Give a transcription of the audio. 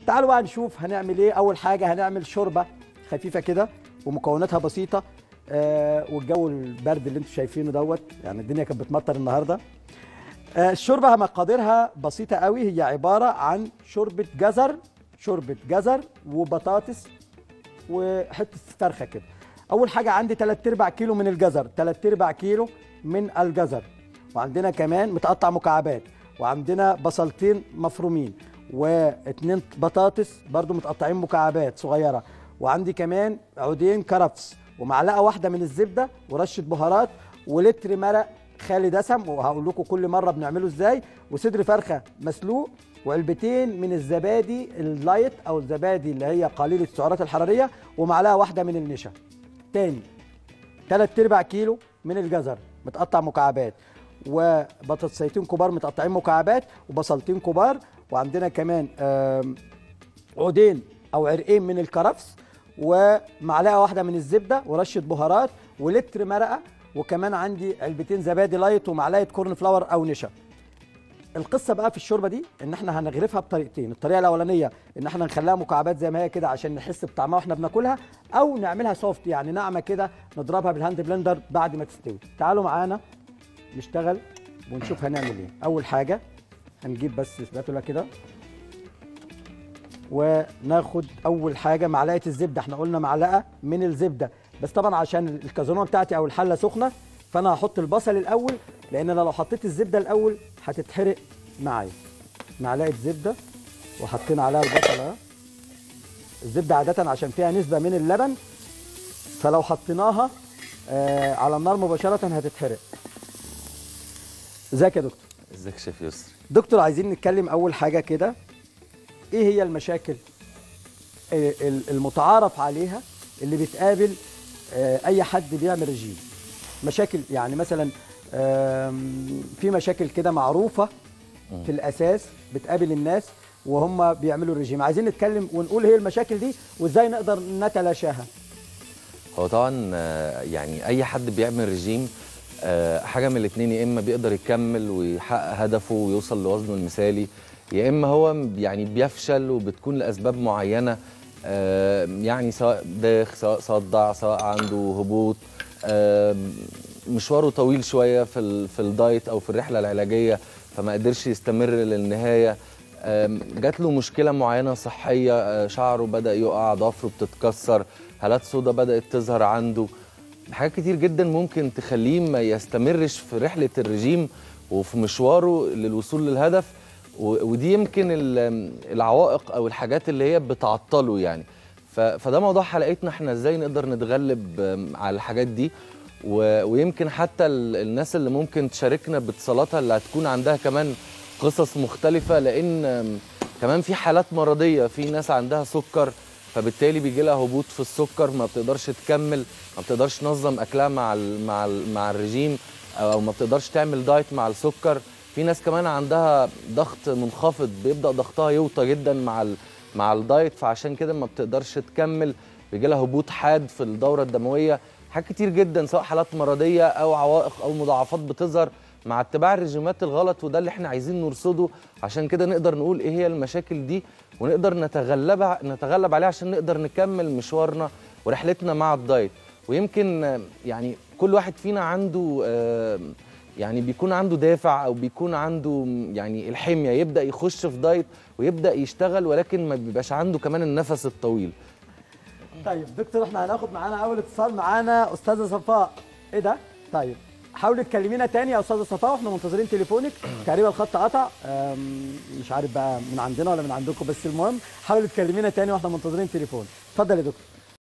تعالوا بقى نشوف هنعمل ايه اول حاجه هنعمل شوربه خفيفه كده ومكوناتها بسيطه آه والجو البرد اللي انتم شايفينه دوت يعني الدنيا كانت بتمطر النهارده آه الشوربه مقاديرها بسيطه قوي هي عباره عن شوربه جزر شوربه جزر وبطاطس وحته فرخه كده اول حاجه عندي 3 ارباع كيلو من الجزر 3 ارباع كيلو من الجزر وعندنا كمان متقطع مكعبات وعندنا بصلتين مفرومين واتنين بطاطس برضو متقطعين مكعبات صغيره وعندي كمان عودين كرفس ومعلقه واحده من الزبده ورشه بهارات ولتر مرق خالي دسم وهقول لكم كل مره بنعمله ازاي وصدر فرخه مسلوق وعلبتين من الزبادي اللايت او الزبادي اللي هي قليله السعرات الحراريه ومعلقه واحده من النشا تاني 3 ارباع كيلو من الجزر متقطع مكعبات وبطاطسيتين كبار متقطعين مكعبات وبصلتين كبار وعندنا كمان آم، عودين او عرقين من الكرفس ومعلقه واحده من الزبده ورشه بهارات ولتر مرقه وكمان عندي علبتين زبادي لايت ومعلقه كورن فلاور او نشا القصه بقى في الشوربه دي ان احنا هنغرفها بطريقتين الطريقه الاولانيه ان احنا نخليها مكعبات زي ما هي كده عشان نحس بطعمها واحنا بناكلها او نعملها سوفت يعني ناعمه كده نضربها بالهاند بلندر بعد ما تستوي تعالوا معانا نشتغل ونشوف هنعمل ايه اول حاجه هنجيب بس سباتولا كده وناخد اول حاجه معلقه الزبده احنا قلنا معلقه من الزبده بس طبعا عشان الكازونيه بتاعتي او الحله سخنه فانا هحط البصل الاول لان انا لو حطيت الزبده الاول هتتحرق معايا معلقه زبده وحطينا عليها البصل اهو الزبده عاده عشان فيها نسبه من اللبن فلو حطيناها آه على النار مباشره هتتحرق ازيك يا دكتور ازيك يا شيف يسري دكتور عايزين نتكلم اول حاجه كده ايه هي المشاكل ال- ال- المتعارف عليها اللي بتقابل آه، اي حد بيعمل رجيم مشاكل يعني مثلا آم، في مشاكل كده معروفه في الاساس بتقابل الناس وهم بيعملوا رجيم عايزين نتكلم ونقول هي المشاكل دي وازاي نقدر نتلاشاها هو طبعا آه، يعني اي حد بيعمل رجيم آه، حاجه من الاثنين يا اما بيقدر يكمل ويحقق هدفه ويوصل لوزنه المثالي يا اما هو يعني بيفشل وبتكون لاسباب معينه آه، يعني سواء داخ سواء صدع سواء عنده هبوط آه، مشواره طويل شويه في ال- في الدايت او في الرحله العلاجيه فما قدرش يستمر للنهايه آم، جات له مشكله معينه صحيه آه، شعره بدا يقع ضفره بتتكسر هالات سودا بدات تظهر عنده حاجات كتير جدا ممكن تخليه ما يستمرش في رحله الرجيم وفي مشواره للوصول للهدف و- ودي يمكن ال- العوائق او الحاجات اللي هي بتعطله يعني ف- فده موضوع حلقتنا احنا ازاي نقدر نتغلب آم، على الحاجات دي و- ويمكن حتى ال- الناس اللي ممكن تشاركنا باتصالاتها اللي هتكون عندها كمان قصص مختلفة لأن آم، كمان في حالات مرضية في ناس عندها سكر فبالتالي بيجي لها هبوط في السكر ما بتقدرش تكمل ما بتقدرش تنظم أكلها مع ال مع ال مع الرجيم أو ما بتقدرش تعمل دايت مع السكر في ناس كمان عندها ضغط منخفض بيبدأ ضغطها يوطى جدا مع ال مع الدايت فعشان كده ما بتقدرش تكمل بيجي لها هبوط حاد في الدورة الدموية حاجات كتير جدا سواء حالات مرضية أو عوائق أو مضاعفات بتظهر مع اتباع الرجيمات الغلط وده اللي احنا عايزين نرصده عشان كده نقدر نقول ايه هي المشاكل دي ونقدر نتغلب نتغلب عليها عشان نقدر نكمل مشوارنا ورحلتنا مع الدايت ويمكن آه، يعني كل واحد فينا عنده آه، يعني بيكون عنده دافع او بيكون عنده م، يعني الحميه يبدا يخش في دايت ويبدا يشتغل ولكن ما بيبقاش عنده كمان النفس الطويل طيب دكتور احنا هناخد معانا اول اتصال معانا استاذه صفاء ايه ده طيب حاولي تكلمينا تاني يا استاذه صفاء واحنا منتظرين تليفونك تقريبا الخط قطع أم، مش عارف بقى من عندنا ولا من عندكم بس المهم حاولي تكلمينا تاني واحنا منتظرين تليفون اتفضل يا دكتور